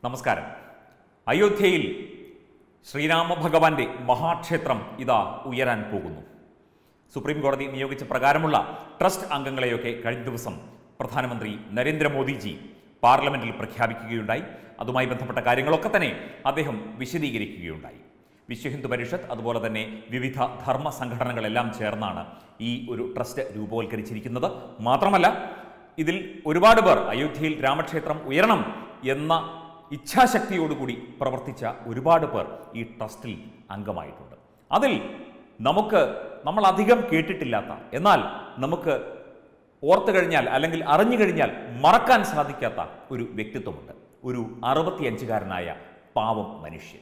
നമസ്കാരം അയോധ്യയിൽ ശ്രീരാമ ഭഗവാന്റെ മഹാക്ഷേത്രം ഇതാ ഉയരാൻ പോകുന്നു സുപ്രീം കോടതി നിയോഗിച്ച പ്രകാരമുള്ള ട്രസ്റ്റ് അംഗങ്ങളെയൊക്കെ കഴിഞ്ഞ ദിവസം പ്രധാനമന്ത്രി നരേന്ദ്രമോദിജി പാർലമെന്റിൽ പ്രഖ്യാപിക്കുകയുണ്ടായി അതുമായി ബന്ധപ്പെട്ട കാര്യങ്ങളൊക്കെ തന്നെ അദ്ദേഹം വിശദീകരിക്കുകയുണ്ടായി വിശ്വഹിന്ദു പരിഷത്ത് അതുപോലെ തന്നെ വിവിധ ധർമ്മ സംഘടനകളെല്ലാം ചേർന്നാണ് ഈ ഒരു ട്രസ്റ്റ് രൂപവൽക്കരിച്ചിരിക്കുന്നത് മാത്രമല്ല ഇതിൽ ഒരുപാട് പേർ അയോധ്യയിൽ രാമക്ഷേത്രം ഉയരണം എന്ന ഇച്ഛാശക്തിയോടുകൂടി പ്രവർത്തിച്ച ഒരുപാട് പേർ ഈ ട്രസ്റ്റിൽ അംഗമായിട്ടുണ്ട് അതിൽ നമുക്ക് നമ്മൾ അധികം കേട്ടിട്ടില്ലാത്ത എന്നാൽ നമുക്ക് ഓർത്തു കഴിഞ്ഞാൽ അല്ലെങ്കിൽ അറിഞ്ഞു കഴിഞ്ഞാൽ മറക്കാൻ സാധിക്കാത്ത ഒരു വ്യക്തിത്വമുണ്ട് ഒരു അറുപത്തിയഞ്ചുകാരനായ പാവം മനുഷ്യൻ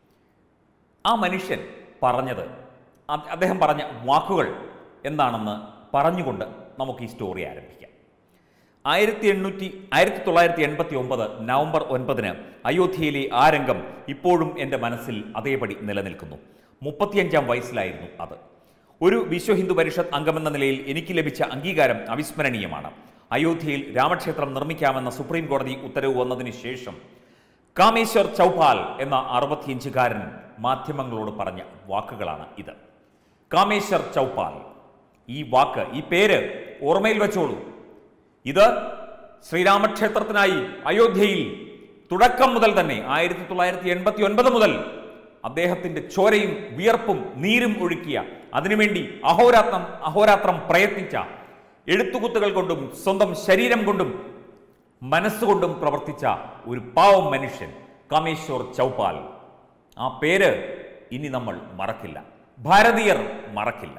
ആ മനുഷ്യൻ പറഞ്ഞത് അ- അദ്ദേഹം പറഞ്ഞ വാക്കുകൾ എന്താണെന്ന് പറഞ്ഞുകൊണ്ട് നമുക്ക് ഈ സ്റ്റോറി ആരംഭിക്കാം ആയിരത്തി എണ്ണൂറ്റി ആയിരത്തി തൊള്ളായിരത്തി എൺപത്തി ഒമ്പത് നവംബർ ഒൻപതിന് അയോധ്യയിലെ ആ രംഗം ഇപ്പോഴും എൻ്റെ മനസ്സിൽ അതേപടി നിലനിൽക്കുന്നു മുപ്പത്തിയഞ്ചാം വയസ്സിലായിരുന്നു അത് ഒരു വിശ്വ ഹിന്ദു പരിഷത്ത് അംഗമെന്ന നിലയിൽ എനിക്ക് ലഭിച്ച അംഗീകാരം അവിസ്മരണീയമാണ് അയോധ്യയിൽ രാമക്ഷേത്രം നിർമ്മിക്കാമെന്ന സുപ്രീം കോടതി ഉത്തരവ് വന്നതിന് ശേഷം കാമേശ്വർ ചൗപാൽ എന്ന അറുപത്തിയഞ്ചുകാരൻ മാധ്യമങ്ങളോട് പറഞ്ഞ വാക്കുകളാണ് ഇത് കാമേശ്വർ ചൗപാൽ ഈ വാക്ക് ഈ പേര് ഓർമ്മയിൽ വെച്ചോളൂ ഇത് ശ്രീരാമക്ഷേത്രത്തിനായി അയോധ്യയിൽ തുടക്കം മുതൽ തന്നെ ആയിരത്തി തൊള്ളായിരത്തി എൺപത്തി ഒൻപത് മുതൽ അദ്ദേഹത്തിന്റെ ചോരയും വിയർപ്പും നീരും ഒഴുക്കിയ അതിനുവേണ്ടി അഹോരാത്രം അഹോരാത്രം പ്രയത്നിച്ച എഴുത്തുകുത്തുകൾ കൊണ്ടും സ്വന്തം ശരീരം കൊണ്ടും മനസ്സുകൊണ്ടും പ്രവർത്തിച്ച ഒരു പാവം മനുഷ്യൻ കാമേശ്വർ ചൗപാൽ ആ പേര് ഇനി നമ്മൾ മറക്കില്ല ഭാരതീയർ മറക്കില്ല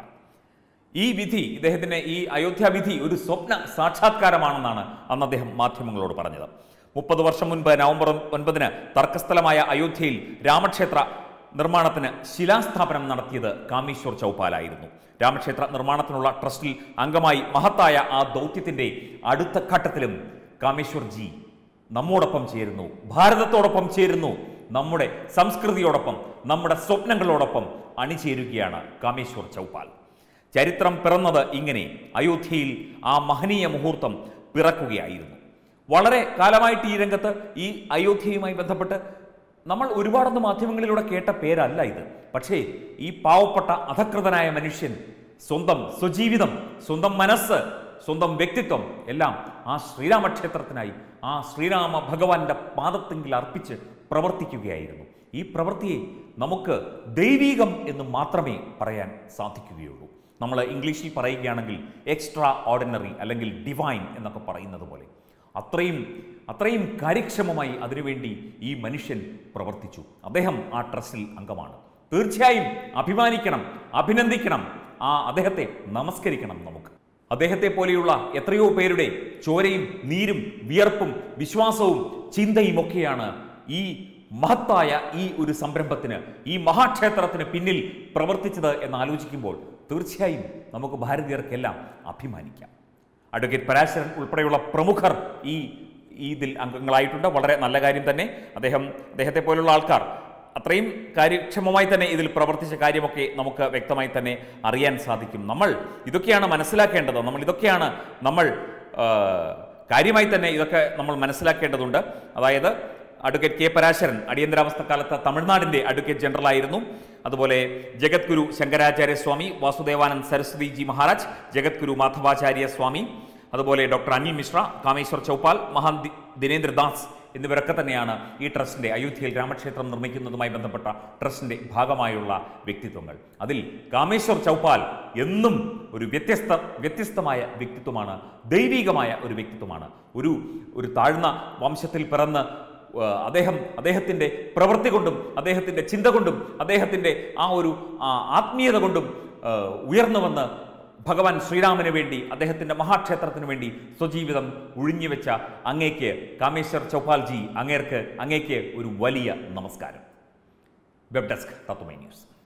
ഈ വിധി ഇദ്ദേഹത്തിന് ഈ അയോധ്യ വിധി ഒരു സ്വപ്ന സാക്ഷാത്കാരമാണെന്നാണ് അന്ന് അദ്ദേഹം മാധ്യമങ്ങളോട് പറഞ്ഞത് മുപ്പത് വർഷം മുൻപ് നവംബർ ഒൻപതിന് തർക്കസ്ഥലമായ അയോധ്യയിൽ രാമക്ഷേത്ര നിർമ്മാണത്തിന് ശിലാസ്ഥാപനം നടത്തിയത് കാമേശ്വർ ചൗപാലായിരുന്നു രാമക്ഷേത്ര നിർമ്മാണത്തിനുള്ള ട്രസ്റ്റിൽ അംഗമായി മഹത്തായ ആ ദൗത്യത്തിന്റെ അടുത്ത ഘട്ടത്തിലും കാമേശ്വർ ജി നമ്മോടൊപ്പം ചേരുന്നു ഭാരതത്തോടൊപ്പം ചേരുന്നു നമ്മുടെ സംസ്കൃതിയോടൊപ്പം നമ്മുടെ സ്വപ്നങ്ങളോടൊപ്പം അണിചേരുകയാണ് കാമേശ്വർ ചൗപാൽ ചരിത്രം പിറന്നത് ഇങ്ങനെ അയോധ്യയിൽ ആ മഹനീയ മുഹൂർത്തം പിറക്കുകയായിരുന്നു വളരെ കാലമായിട്ട് ഈ രംഗത്ത് ഈ അയോധ്യയുമായി ബന്ധപ്പെട്ട് നമ്മൾ ഒരുപാടൊന്ന് മാധ്യമങ്ങളിലൂടെ കേട്ട പേരല്ല ഇത് പക്ഷേ ഈ പാവപ്പെട്ട അധകൃതനായ മനുഷ്യൻ സ്വന്തം സ്വജീവിതം സ്വന്തം മനസ്സ് സ്വന്തം വ്യക്തിത്വം എല്ലാം ആ ശ്രീരാമക്ഷേത്രത്തിനായി ആ ശ്രീരാമ ഭഗവാന്റെ പാദത്തെങ്കിൽ അർപ്പിച്ച് പ്രവർത്തിക്കുകയായിരുന്നു ഈ പ്രവൃത്തിയെ നമുക്ക് ദൈവീകം എന്ന് മാത്രമേ പറയാൻ സാധിക്കുകയുള്ളൂ നമ്മൾ ഇംഗ്ലീഷിൽ പറയുകയാണെങ്കിൽ എക്സ്ട്രാ ഓർഡിനറി അല്ലെങ്കിൽ ഡിവൈൻ എന്നൊക്കെ പറയുന്നത് പോലെ അത്രയും അത്രയും കാര്യക്ഷമമായി അതിനുവേണ്ടി ഈ മനുഷ്യൻ പ്രവർത്തിച്ചു അദ്ദേഹം ആ ട്രസ്റ്റിൽ അംഗമാണ് തീർച്ചയായും അഭിമാനിക്കണം അഭിനന്ദിക്കണം ആ അദ്ദേഹത്തെ നമസ്കരിക്കണം നമുക്ക് അദ്ദേഹത്തെ പോലെയുള്ള എത്രയോ പേരുടെ ചോരയും നീരും വിയർപ്പും വിശ്വാസവും ചിന്തയും ഒക്കെയാണ് ഈ മഹത്തായ ഈ ഒരു സംരംഭത്തിന് ഈ മഹാക്ഷേത്രത്തിന് പിന്നിൽ പ്രവർത്തിച്ചത് എന്ന് ആലോചിക്കുമ്പോൾ തീർച്ചയായും നമുക്ക് ഭാരതീയർക്കെല്ലാം അഭിമാനിക്കാം അഡ്വക്കേറ്റ് പരാശരൻ ഉൾപ്പെടെയുള്ള പ്രമുഖർ ഈ ഈ ഇതിൽ അംഗങ്ങളായിട്ടുണ്ട് വളരെ നല്ല കാര്യം തന്നെ അദ്ദേഹം അദ്ദേഹത്തെ പോലുള്ള ആൾക്കാർ അത്രയും കാര്യക്ഷമമായി തന്നെ ഇതിൽ പ്രവർത്തിച്ച കാര്യമൊക്കെ നമുക്ക് വ്യക്തമായി തന്നെ അറിയാൻ സാധിക്കും നമ്മൾ ഇതൊക്കെയാണ് മനസ്സിലാക്കേണ്ടത് നമ്മൾ ഇതൊക്കെയാണ് നമ്മൾ ആ, കാര്യമായി തന്നെ ഇതൊക്കെ നമ്മൾ മനസ്സിലാക്കേണ്ടതുണ്ട് അതായത് അഡ്വക്കേറ്റ് കെ പരാശരൻ അടിയന്തരാവസ്ഥ കാലത്ത് തമിഴ്നാടിന്റെ അഡ്വക്കേറ്റ് ജനറൽ ആയിരുന്നു അതുപോലെ ജഗദ്ഗുരു ശങ്കരാചാര്യ സ്വാമി വാസുദേവാനന്ദ് സരസ്വതി ജി മഹാരാജ് ജഗദ്ഗുരു മാധവാചാര്യ സ്വാമി അതുപോലെ ഡോക്ടർ അനിൽ മിശ്ര കാമേശ്വർ ചൗപ്പാൽ മഹാൻ ദി- ദിനേന്ദ്രദാസ് എന്നിവരൊക്കെ തന്നെയാണ് ഈ ട്രസ്റ്റിന്റെ അയോധ്യയിൽ രാമക്ഷേത്രം നിർമ്മിക്കുന്നതുമായി ബന്ധപ്പെട്ട ട്രസ്റ്റിന്റെ ഭാഗമായുള്ള വ്യക്തിത്വങ്ങൾ അതിൽ കാമേശ്വർ ചൗപ്പാൽ എന്നും ഒരു വ്യത്യസ്ത വ്യത്യസ്തമായ വ്യക്തിത്വമാണ് ദൈവികമായ ഒരു വ്യക്തിത്വമാണ് ഒരു ഒരു താഴ്ന്ന വംശത്തിൽ പിറന്ന് ആ, അദ്ദേഹം അദ്ദേഹത്തിൻ്റെ പ്രവൃത്തി കൊണ്ടും അദ്ദേഹത്തിൻ്റെ ചിന്ത കൊണ്ടും അദ്ദേഹത്തിൻ്റെ ആ ഒരു ആ, ആത്മീയത കൊണ്ടും ആ, ഉയർന്നു വന്ന് ഭഗവാൻ ശ്രീരാമന് വേണ്ടി അദ്ദേഹത്തിൻ്റെ മഹാക്ഷേത്രത്തിന് വേണ്ടി സ്വജീവിതം ഒഴിഞ്ഞുവെച്ച അങ്ങേക്ക് കാമേശ്വർ ചൗപാൽജി അങ്ങേർക്ക് അങ്ങേക്ക് ഒരു വലിയ നമസ്കാരം വെബ് ഡെസ്ക് തത്വമൈ ന്യൂസ്